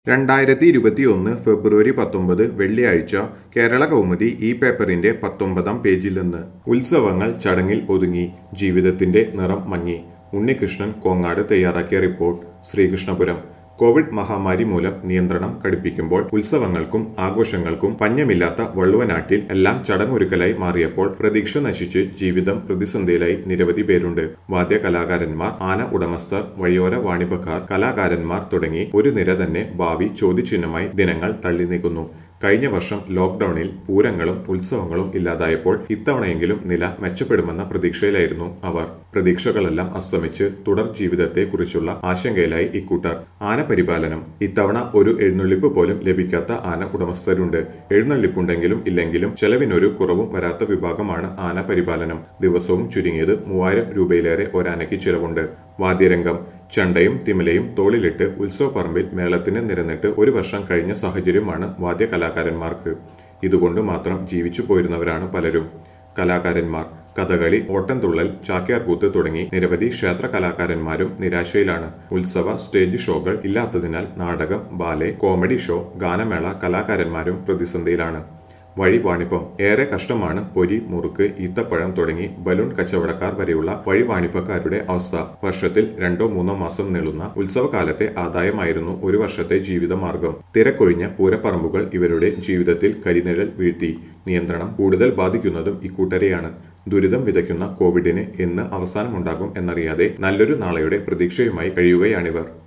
രണ്ടായിരത്തി ഇരുപത്തിയൊന്ന് ഫെബ്രുവരി പത്തൊമ്പത് വെള്ളിയാഴ്ച കേരള കൗമുദി ഈ പേപ്പറിന്റെ പത്തൊമ്പതാം പേജിൽ നിന്ന് ഉത്സവങ്ങൾ ചടങ്ങിൽ ഒതുങ്ങി ജീവിതത്തിന്റെ നിറം മങ്ങി ഉണ്ണികൃഷ്ണൻ കോങ്ങാട് തയ്യാറാക്കിയ റിപ്പോർട്ട് ശ്രീകൃഷ്ണപുരം കോവിഡ് മഹാമാരി മൂലം നിയന്ത്രണം കടുപ്പിക്കുമ്പോൾ ഉത്സവങ്ങൾക്കും ആഘോഷങ്ങൾക്കും പഞ്ഞമില്ലാത്ത വള്ളുവനാട്ടിൽ എല്ലാം ചടങ്ങൊരുക്കലായി മാറിയപ്പോൾ പ്രതീക്ഷ നശിച്ച് ജീവിതം പ്രതിസന്ധിയിലായി നിരവധി പേരുണ്ട് വാദ്യ കലാകാരന്മാർ ആന ഉടമസ്ഥർ വഴിയോര വാണിഭക്കാർ കലാകാരന്മാർ തുടങ്ങി ഒരു നിര തന്നെ ഭാവി ചോദ്യചിഹ്നമായി ദിനങ്ങൾ തള്ളി നീക്കുന്നു കഴിഞ്ഞ വർഷം ലോക്ഡൌണിൽ പൂരങ്ങളും ഉത്സവങ്ങളും ഇല്ലാതായപ്പോൾ ഇത്തവണയെങ്കിലും നില മെച്ചപ്പെടുമെന്ന പ്രതീക്ഷയിലായിരുന്നു അവർ പ്രതീക്ഷകളെല്ലാം അസ്തമിച്ച് തുടർ ജീവിതത്തെ കുറിച്ചുള്ള ആശങ്കയിലായി ഇക്കൂട്ടർ ആന പരിപാലനം ഇത്തവണ ഒരു എഴുന്നള്ളിപ്പ് പോലും ലഭിക്കാത്ത ആന ഉടമസ്ഥരുണ്ട് എഴുന്നള്ളിപ്പുണ്ടെങ്കിലും ഇല്ലെങ്കിലും ചെലവിനൊരു കുറവും വരാത്ത വിഭാഗമാണ് ആന പരിപാലനം ദിവസവും ചുരുങ്ങിയത് മൂവായിരം രൂപയിലേറെ ഒരാനയ്ക്ക് ചിലവുണ്ട് വാദ്യരംഗം ചണ്ടയും തിമിലയും തോളിലിട്ട് ഉത്സവപ്പറമ്പിൽ മേളത്തിന് നിരന്നിട്ട് ഒരു വർഷം കഴിഞ്ഞ സാഹചര്യമാണ് വാദ്യ കലാകാരന്മാർക്ക് ഇതുകൊണ്ട് മാത്രം ജീവിച്ചു പോയിരുന്നവരാണ് പലരും കലാകാരന്മാർ കഥകളി ഓട്ടംതുള്ളൽ ചാക്യാർകൂത്ത് തുടങ്ങി നിരവധി ക്ഷേത്ര കലാകാരന്മാരും നിരാശയിലാണ് ഉത്സവ സ്റ്റേജ് ഷോകൾ ഇല്ലാത്തതിനാൽ നാടകം ബാലെ കോമഡി ഷോ ഗാനമേള കലാകാരന്മാരും പ്രതിസന്ധിയിലാണ് വഴി വാണിഭം ഏറെ കഷ്ടമാണ് പൊരി മുറുക്ക് ഈത്തപ്പഴം തുടങ്ങി ബലൂൺ കച്ചവടക്കാർ വരെയുള്ള വഴി വാണിഭക്കാരുടെ അവസ്ഥ വർഷത്തിൽ രണ്ടോ മൂന്നോ മാസം നീളുന്ന ഉത്സവകാലത്തെ ആദായമായിരുന്നു ഒരു വർഷത്തെ ജീവിതമാർഗം തിരക്കൊഴിഞ്ഞ പൂരപ്പറമ്പുകൾ ഇവരുടെ ജീവിതത്തിൽ കരിനിഴൽ വീഴ്ത്തി നിയന്ത്രണം കൂടുതൽ ബാധിക്കുന്നതും ഇക്കൂട്ടരെയാണ് ദുരിതം വിതയ്ക്കുന്ന കോവിഡിന് എന്ന് അവസാനമുണ്ടാകും എന്നറിയാതെ നല്ലൊരു നാളെയുടെ പ്രതീക്ഷയുമായി കഴിയുകയാണിവർ